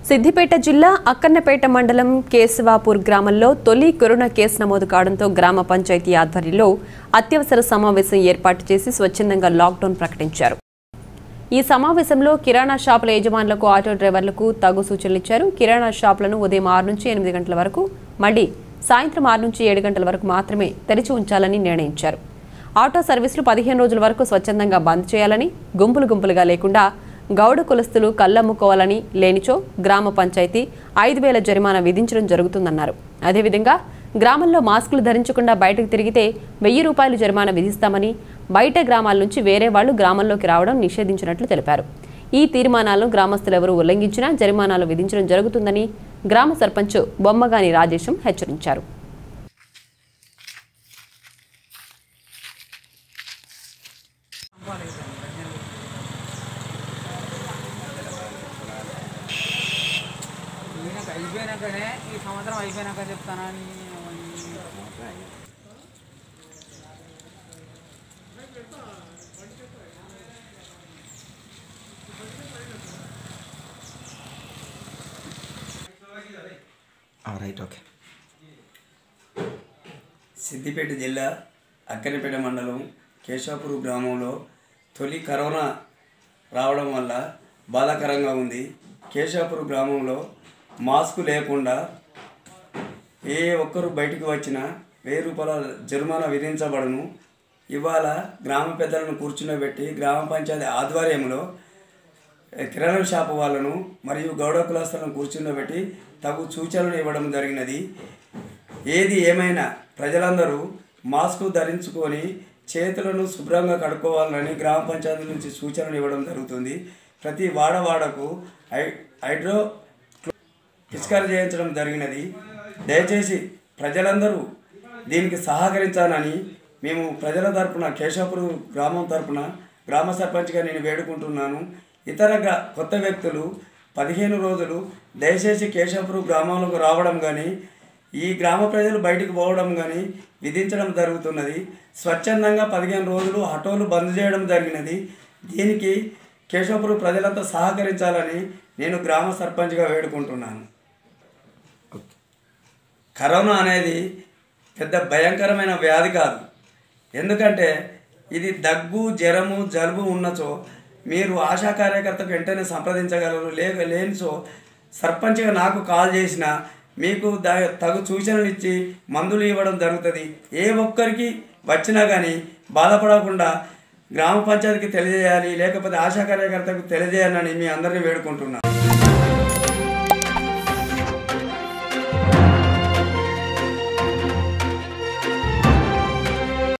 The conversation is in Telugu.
సిద్దిపేట జిల్లా అక్కన్నపేట మండలం కేశవాపూర్ గ్రామంలో తొలి కరోనా కేసు నమోదు కావడంతో గ్రామ పంచాయతీ ఆధ్వర్యంలో అత్యవసర సమావేశం ఏర్పాటు చేసి స్వచ్ఛందంగా లాక్డౌన్ ప్రకటించారు ఈ సమావేశంలో కిరాణా షాపుల యజమానులకు ఆటో డ్రైవర్లకు తగు సూచనలు ఇచ్చారు కిరాణా షాపులను ఉదయం ఆరు నుంచి ఎనిమిది గంటల వరకు మళ్లీ సాయంత్రం ఆరు నుంచి ఏడు గంటల వరకు మాత్రమే తెరిచి ఉంచాలని నిర్ణయించారు ఆటో సర్వీసులు పదిహేను రోజుల వరకు స్వచ్ఛందంగా బంద్ చేయాలని గుంపులు గుంపులుగా లేకుండా గౌడ కులస్తులు కళ్ళమ్ముకోవాలని లేనిచో గ్రామ పంచాయతీ ఐదు వేల జరిమానా విధించడం జరుగుతుందన్నారు అదేవిధంగా గ్రామంలో మాస్కులు ధరించకుండా బయటకు తిరిగితే వెయ్యి రూపాయలు జరిమానా విధిస్తామని బయట గ్రామాల నుంచి వేరే వాళ్లు గ్రామంలోకి రావడం నిషేధించినట్లు తెలిపారు ఈ తీర్మానాలను గ్రామస్తులు ఎవరూ ఉల్లంఘించినా జరిమానాలు విధించడం జరుగుతుందని గ్రామ సర్పంచ్ బొమ్మగాని రాజేశం హెచ్చరించారు ఈయనకు అయిపోయినాకనే ఈ సంవత్సరం అయిపోయినాక చెప్తానని రైట్ ఓకే సిద్దిపేట జిల్లా అక్కనపేట మండలం కేశాపూర్ గ్రామంలో తొలి కరోనా రావడం వల్ల బాధాకరంగా ఉంది కేశాపూర్ గ్రామంలో మాస్క్ లేకుండా ఏ ఒక్కరు బయటికి వచ్చినా వెయ్యి రూపాయల జరిమానా విధించబడను ఇవాళ గ్రామ పెద్దలను కూర్చునబెట్టి గ్రామ పంచాయతీ ఆధ్వర్యంలో కిరాణా షాపు వాళ్ళను మరియు గౌడ కులస్తులను కూర్చుండబెట్టి తగు సూచనలు ఇవ్వడం జరిగినది ఏది ఏమైనా ప్రజలందరూ మాస్క్ ధరించుకొని చేతులను శుభ్రంగా కడుక్కోవాలని గ్రామ పంచాయతీ నుంచి సూచనలు ఇవ్వడం జరుగుతుంది ప్రతి వాడవాడకు హై హైడ్రో పిచికారి చేయించడం జరిగినది దయచేసి ప్రజలందరూ దీనికి సహకరించాలని మేము ప్రజల తరపున కేశవపురం గ్రామం తరపున గ్రామ సర్పంచ్గా నేను వేడుకుంటున్నాను ఇతర గ్రా- కొత్త వ్యక్తులు పదిహేను రోజులు దయచేసి కేశవపురం గ్రామంలోకి రావడం కానీ ఈ గ్రామ ప్రజలు బయటకు పోవడం కానీ విధించడం జరుగుతున్నది స్వచ్ఛందంగా పదిహేను రోజులు ఆటోలు బంద్ చేయడం జరిగినది దీనికి కేశవపురం ప్రజలంతా సహకరించాలని నేను గ్రామ సర్పంచ్గా వేడుకుంటున్నాను కరోనా అనేది పెద్ద భయంకరమైన వ్యాధి కాదు ఎందుకంటే ఇది దగ్గు జ్వరము జలుబు ఉన్నచో మీరు ఆశా కార్యకర్తకు వెంటనే సంప్రదించగలరు లేక లేనిచో సర్పంచ్గా నాకు కాల్ చేసిన మీకు దా తగు సూచనలు ఇచ్చి మందులు ఇవ్వడం జరుగుతుంది ఏ ఒక్కరికి వచ్చినా కానీ బాధపడకుండా గ్రామ పంచాయతీకి తెలియజేయాలి లేకపోతే ఆశా కార్యకర్తకు తెలియజేయాలని మీ అందరినీ వేడుకుంటున్నాను